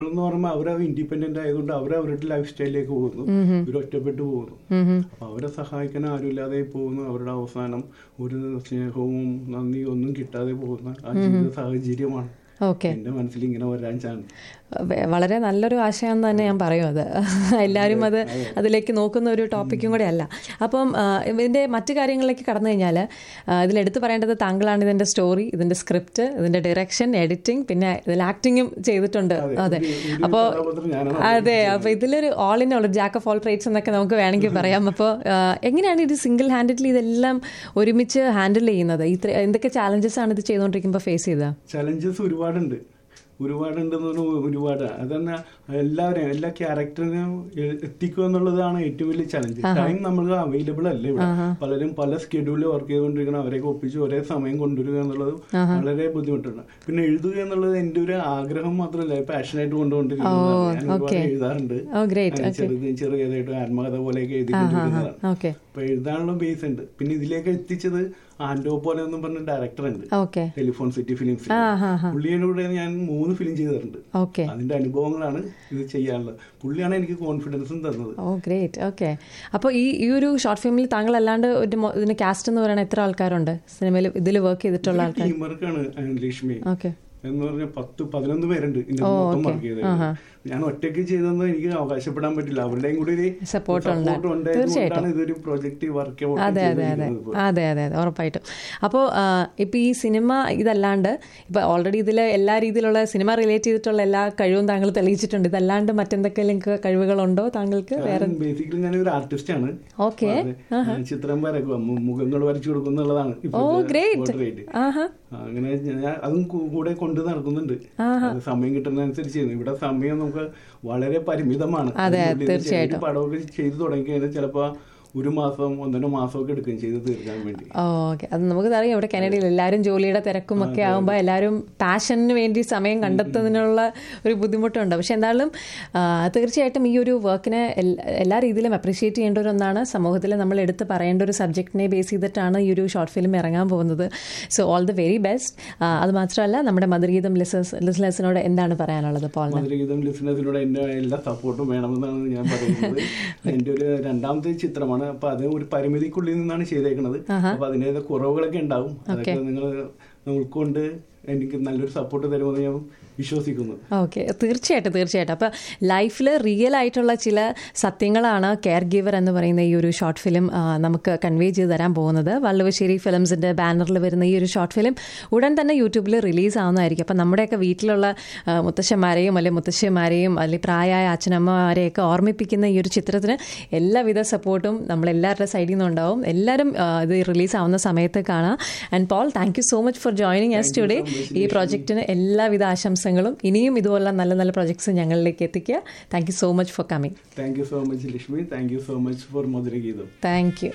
എന്ന് പറയുമ്പോൾ അവർ ഇൻഡിപെൻഡന്റ് ആയതുകൊണ്ട് അവർ അവരുടെ ലൈഫ് സ്റ്റൈലിലേക്ക് പോകുന്നു ഇവർ ഒറ്റപ്പെട്ടു പോകുന്നു അപ്പൊ അവരെ സഹായിക്കാൻ ആരുമില്ലാതെ പോകുന്നു അവരുടെ അവസാനം ഒരു സ്നേഹവും നന്ദിയും ഒന്നും കിട്ടാതെ പോകുന്ന ആ ജീവിത സാഹചര്യമാണ് ഓക്കെ എന്റെ മനസ്സിൽ ഇങ്ങനെ വരാൻ ചാൻസ് വ- വളരെ നല്ലൊരു ആശയം എന്ന് തന്നെ ഞാൻ പറയും അത് എല്ലാവരും അത് അതിലേക്ക് നോക്കുന്ന ഒരു ടോപ്പിക്കും കൂടെ അല്ല അപ്പം ആ, ഇതിന്റെ മറ്റു കാര്യങ്ങളിലേക്ക് കടന്നു കഴിഞ്ഞാൽ ഇതിലെടുത്ത് പറയേണ്ടത് താങ്കളാണ് ഇതിന്റെ സ്റ്റോറി ഇതിന്റെ സ്ക്രിപ്റ്റ് ഇതിന്റെ ഡയറക്ഷൻ എഡിറ്റിംഗ് പിന്നെ ഇതിൽ ആക്ടിങ്ങും ചെയ്തിട്ടുണ്ട് അതെ ഒരു- ഒരു അപ്പോൾ കഥാപാത്രം ഞാനാണ് അതെ അപ്പൊ ഇതിലൊരു all in all jack of all trades എന്നൊക്കെ നമുക്ക് വേണമെങ്കിൽ പറയാം അപ്പോൾ എങ്ങനെയാണ് ഇത് സിംഗിൾ ഹാൻഡഡ്ലി ഇതെല്ലാം ഒരുമിച്ച് ഹാൻഡിൽ ചെയ്യുന്നത് ഇത്ര എന്തൊക്കെ ചാലഞ്ചസ് ആണ് ഇത് ചെയ്തുകൊണ്ടിരിക്കുമ്പോൾ ഫേസ് ചെയ്തത് ചലഞ്ചസ് ഒരുപാടുണ്ട് ഒരുപാടുണ്ടെന്ന് പറഞ്ഞാൽ ഒരുപാട് അതന്നെ എല്ലാവരെയും എല്ലാ ക്യാരക്ടറിനെയും എത്തിക്കുക എന്നുള്ളതാണ് ഏറ്റവും വലിയ ചലഞ്ച് ടൈം നമ്മൾക്ക് അവൈലബിൾ അല്ല ഇവിടെ പലരും പല സ്കെഡ്യൂളിൽ വർക്ക് ചെയ്തുകൊണ്ടിരിക്കണം അവരെയൊക്കെ ഒപ്പിച്ച് ഒരേ സമയം കൊണ്ടുവരിക എന്നുള്ളത് വളരെ ബുദ്ധിമുട്ടുണ്ട് പിന്നെ എഴുതുക എന്നുള്ളത് എന്റെ ഒരു ആഗ്രഹം മാത്രമല്ല പാഷനായിട്ട് കൊണ്ടുകൊണ്ടിരിക്കുന്നത് ഞാൻ ഒരുപാട് എഴുതാറുണ്ട് ഓ ഗ്രേറ്റ് ഞാൻ ചെറുത് ചെറിയതായിട്ട് ആത്മകഥ പോലെയൊക്കെ എഴുതിക്കൊണ്ടിരിക്കുന്നതാണ് ഓക്കെ അപ്പൊ എഴുതാനുള്ള ബേസ് ഉണ്ട് പിന്നെ ഇതിലേക്ക് എത്തിച്ചത് ആൻഡോ പോലെ എന്നും പറഞ്ഞ ഡയറക്ടർ ഉണ്ട് ഓക്കെ ടെലിഫോൺ സിറ്റി ഫിലിംസ് ആ ഹാ ഹാ പുള്ളിയുടെ കൂടെ ഞാൻ മൂന്ന് ഫിലിം ചെയ്തിട്ടുണ്ട് ഓക്കെ അതിന്റെ അനുഭവങ്ങളാണ് ഇത് ചെയ്യാനുള്ളത് പുള്ളിയാണ് എനിക്ക് കോൺഫിഡൻസും തന്നത് ഓ ഗ്രേറ്റ് ഓക്കെ അപ്പോൾ ഈ ഈ ഒരു ഷോർട്ട് ഫിലിമിൽ താങ്കൾ അല്ലാണ്ട് ഒരു മൊ- ഇതിന് കാസ്റ്റ് എന്ന് പറയുന്നത് എത്ര ആൾക്കാരുണ്ട് സിനിമയിൽ ഇതിൽ വർക്ക് ചെയ്തിട്ടുള്ള ആൾക്കാർ ടീം വർക്കാണ് ലക്ഷ്മി ഓക്കെ എന്ന് പറഞ്ഞ പത്ത് പതിനൊന്ന് പേരുണ്ട് ഇതിന്റെ മൊത്തം വർക്ക് ചെയ്തത് ഞാൻ ഒറ്റയ്ക്ക് ചെയ്തെന്ന് എനിക്ക് അവകാശപ്പെടാൻ പറ്റില്ല അവരുടെയും കൂടി ഒരു Support ഉണ്ട്. support ഉണ്ടായതുകൊണ്ടാണ് ഇതൊരു പ്രൊജക്ട് വർക്ക് അതെ അതെ അതെ അതെ അതെ അതെ ഉറപ്പായിട്ടും അപ്പോൾ ഇപ്പോൾ ഈ സിനിമ ഇതല്ലാണ്ട് ഇപ്പോൾ ഓൾറെഡി ഇതിൽ എല്ലാ രീതിയിലുള്ള സിനിമ റിലേറ്റ് ചെയ്തിട്ടുള്ള എല്ലാ കഴിവും താങ്കൾ തെളിയിച്ചിട്ടുണ്ട് ഇതല്ലാണ്ട് മറ്റെന്തൊക്കെ കഴിവുകളുണ്ടോ താങ്കൾക്ക് വേറെ ബേസിക്കലി ഞാൻ ഒരു ആർട്ടിസ്റ്റ് ആണ് ഓക്കെ അതെ. ചിത്രം വരക്കുക മു- മുഖങ്ങൾ വരച്ചു കൊടുക്കുന്നുള്ളതാണ് ഓ ഇപ്പോഴത്തെ ഗ്രേറ്റ് portrait. ആഹാ അങ്ങനെ ഞാൻ അതും കൂ- കൂടെ കൊണ്ട് നടക്കുന്നുണ്ട് അത് സമയം കിട്ടുന്നതനുസരിച്ച് ചെയ്യുന്നു ഇവിടെ സമയം നമുക്ക് വളരെ പരിമിതമാണ് അതെ, അതിനുള്ളിൽ ചെറിയൊരു തീർച്ചയായിട്ടും. പടമൊക്കെ ചെയ്തു തുടങ്ങി കഴിഞ്ഞാൽ ചിലപ്പോ ഒരു മാസം ഒന്നര മാസമൊക്കെ എടുക്കും ചെയ്ത് തീർക്കാൻ വേണ്ടി ഓക്കെ അത് നമുക്ക് അറിയാം ഇവിടെ കാനഡയിൽ എല്ലാവരും ജോലിയുടെ തിരക്കും ഒക്കെ ആകുമ്പോൾ എല്ലാവരും പാഷന് വേണ്ടി സമയം കണ്ടെത്തുന്നതിനുള്ള ഒരു ബുദ്ധിമുട്ടുണ്ട് പക്ഷെ എന്തായാലും ആ, തീർച്ചയായിട്ടും ഈ ഒരു വർക്കിനെ എല്ലാ രീതിയിലും അപ്രീഷിയേറ്റ് ചെയ്യേണ്ട ഒരു ഒന്നാണ് സമൂഹത്തിൽ നമ്മൾ എടുത്ത് പറയേണ്ട ഒരു സബ്ജക്റ്റിനെ ബേസ് ചെയ്തിട്ടാണ് ഈ ഒരു ഷോർട്ട് ഫിലിം ഇറങ്ങാൻ പോകുന്നത് so all the very best അത് മാത്രമല്ല നമ്മുടെ മധുരഗീതം ലിസേഴ്സ് ലിസണേഴ്സിനോട് എന്താണ് പറയാനുള്ളത് പോളിന് മധുരഗീതം ലിസണേഴ്സിനോട് എന്റെ എല്ലാ സപ്പോർട്ടും വേണമെന്നാണ് ഞാൻ പറയുന്നത് എന്റെ ഒരു രണ്ടാമത്തെ ചിത്രമാണ് അപ്പൊ അത് ഒരു പരിമിതിക്കുള്ളിൽ നിന്നാണ് ചെയ്തേക്കുന്നത് അപ്പൊ അതിന്റെ കുറവുകളൊക്കെ ഉണ്ടാവും അതൊക്കെ നിങ്ങൾ ഉൾക്കൊണ്ട് എനിക്ക് നല്ലൊരു സപ്പോർട്ട് തരുമെന്ന് ഞാൻ വിശ്വസിക്കുന്നു ഓക്കെ തീർച്ചയായിട്ടും തീർച്ചയായിട്ടും അപ്പോൾ ലൈഫിൽ റിയൽ ആയിട്ടുള്ള ചില സത്യങ്ങളാണ് കെയർ ഗിവർ എന്ന് പറയുന്ന ഈ ഒരു ഷോർട്ട് ഫിലിം ആ, നമുക്ക് കൺവേ ചെയ്ത് തരാൻ പോകുന്നത് വള്ളുവശ്ശേരി ഫിലിംസിൻ്റെ ബാനറിൽ വരുന്ന ഈ ഒരു ഷോർട്ട് ഫിലിം ഉടൻ തന്നെ യൂട്യൂബിൽ റിലീസ് ആവുന്നതായിരിക്കും അപ്പം നമ്മുടെയൊക്കെ വീട്ടിലുള്ള ആ, മുത്തശ്ശന്മാരെയും അല്ലെങ്കിൽ മുത്തശ്ശിമാരെയും അല്ലെങ്കിൽ പ്രായമായ അച്ഛനമ്മമാരെയൊക്കെ ഓർമ്മിപ്പിക്കുന്ന ഈ ഒരു ചിത്രത്തിന് എല്ലാവിധ സപ്പോർട്ടും നമ്മളെല്ലാവരുടെ സൈഡിൽ നിന്നുണ്ടാവും എല്ലാവരും ആ, ഇത് റിലീസ് ആവുന്ന സമയത്ത് കാണാം and Paul thank you so much for joining us today ഈ പ്രോജക്റ്റിന് എല്ലാവിധ ആശംസകളും ഇനിയും ഇതുപോലുള്ള നല്ല നല്ല പ്രോജക്ട്സ് ഞങ്ങളിലേക്ക് എത്തിക്കുക thank you so much for coming thank you so much Lakshmi thank you so much for Madhurageetham thank U